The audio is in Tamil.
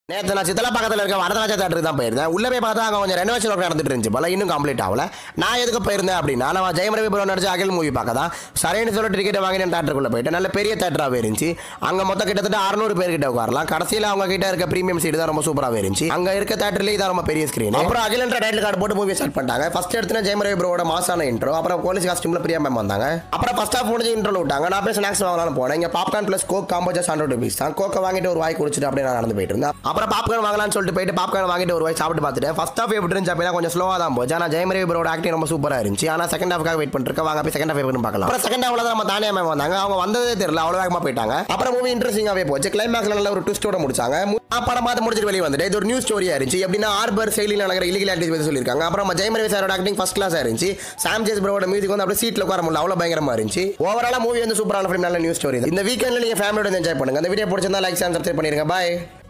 நேற்று நான் சித்தலா பக்கத்தில் இருக்க வரதராஜ தேட்டருக்கு தான் போயிருந்தேன் உள்ள போய் பார்த்தா அங்கே கொஞ்சம் ரெனோவேஷன் ஒர்க் நடந்துட்டு இருந்துச்சு போல இன்னும் கம்ப்ளீட் ஆகல நான் எதுக்கு போயிருந்தேன் அப்படின்னா நான் ஜெயம் ரவி ப்ரோ நடிச்ச அகில் மூவி பார்க்க தான் சரின்னு சொல்லிட்டு டிக்கெட் வாங்கினேன் தேட்டருக்குள்ள போயிட்டு நல்ல பெரிய தேட்டராகவே இருந்துச்சு அங்கே மொத்தம் கிட்டத்தட்ட அறுநூறு பேர் கிட்ட உட்காரலாம் கடைசியில் அவங்க கிட்ட இருக்க ப்ரீமியம் சீட் தான் ரொம்ப சூப்பராகவே இருந்துச்சு அங்கே இருக்க தேட்டர்லேயே இதான் ரொம்ப பெரிய ஸ்க்ரீன் அப்புறம் அகிலன்ற டைட்டில் கார்டு போட்டு மூவி ஸ்டார்ட் பண்ணிட்டாங்க ஃபர்ஸ்ட் எடுத்துனா ஜெயம் ரவி ப்ரோட மாசான இன்ட்ரோ அப்புறம் போலீஸ் காஸ்டியூம்ல பிரியா மேம் வந்தாங்க அப்புறம் ஃபர்ஸ்ட் ஆஃப் முடிஞ்சு இன்ட்ரோ விட்டாங்க நான் போய் ஸ்நாக்ஸ் வாங்கலாம்னு போனேன் இங்கே popcorn plus coke combo just hundred rupees தான் கோக்கை வாங்கிட்டு ஒரு வாய் குடிச்சிட்டு அப்படியே நான் நடந்து போயிட்டு இருந்தேன் அப்புறம் பாப்கார்ன் வாங்கலாம்னு சொல்லிட்டு போயிட்டு பாப்கார்ன் வாங்கிட்டு ஒரு வாய் சாப்பிட்டு பார்த்துட்டு ஃபர்ஸ்ட் ஆஃப் எப்படி இருந்துச்சு அப்படின்னா கொஞ்சம் ஸ்லோவாக தான் போச்சு ஆனால் ஜெயம் ரவி ப்ரோட ஆக்டிங் ரொம்ப சூப்பராக இருந்துச்சு ஆனால் செகண்ட் ஹாஃப்காக வெயிட் பண்ணிருக்கேன் வாங்க போய் செகண்ட் ஹாஃப் எப்படி பார்க்கலாம் அப்புறம் செகண்ட் ஹாஃப்ல தான் நம்ம தானியா மேம் வந்தாங்க அவங்க வந்ததே தெரியல அவ்வளோ வேகமாக போயிட்டாங்க அப்புறம் மூவி இன்ட்ரெஸ்டிங்காகவே போச்சு கிளைமேக்ஸ்ல நல்ல ஒரு ட்விஸ்டோட முடிச்சாங்க மு- நான் படம் பார்த்து முடிச்சிட்டு வெளியே வந்துட்டு இது ஒரு நியூஸ் ஸ்டோரியா இருந்துச்சு எப்படின்னா ஆர்பர் செயலியில் நடக்கிற இல்லீகல் ஆக்டிவிட்டி பற்றி சொல்லியிருக்காங்க அப்புறம் நம்ம ஜெயம் ரவி சாரோட ஆக்டிங் ஃபர்ஸ்ட் கிளாஸ் இருந்துச்சு சாம் ஜேஸ் ப்ரோட மியூசிக் வந்து அப்படியே சீட்டில் உட்கார முடியல அவ்வளோ பயங்கரமா இருந்துச்சு ஓவராலாக மூவி வந்து சூப்பரான ஃபிலிம் நல்ல நியூஸ் ஸ்டோரி இந்த வீக்கெண்டில் நீங்கள் ஃபேமிலியோட என்ஜாய் பண்ணுங்க அந்த வீடியோ பிடிச்சிருந்தா லைக் சப்ஸ்கிரைப் பண்ணிருங்க பாய்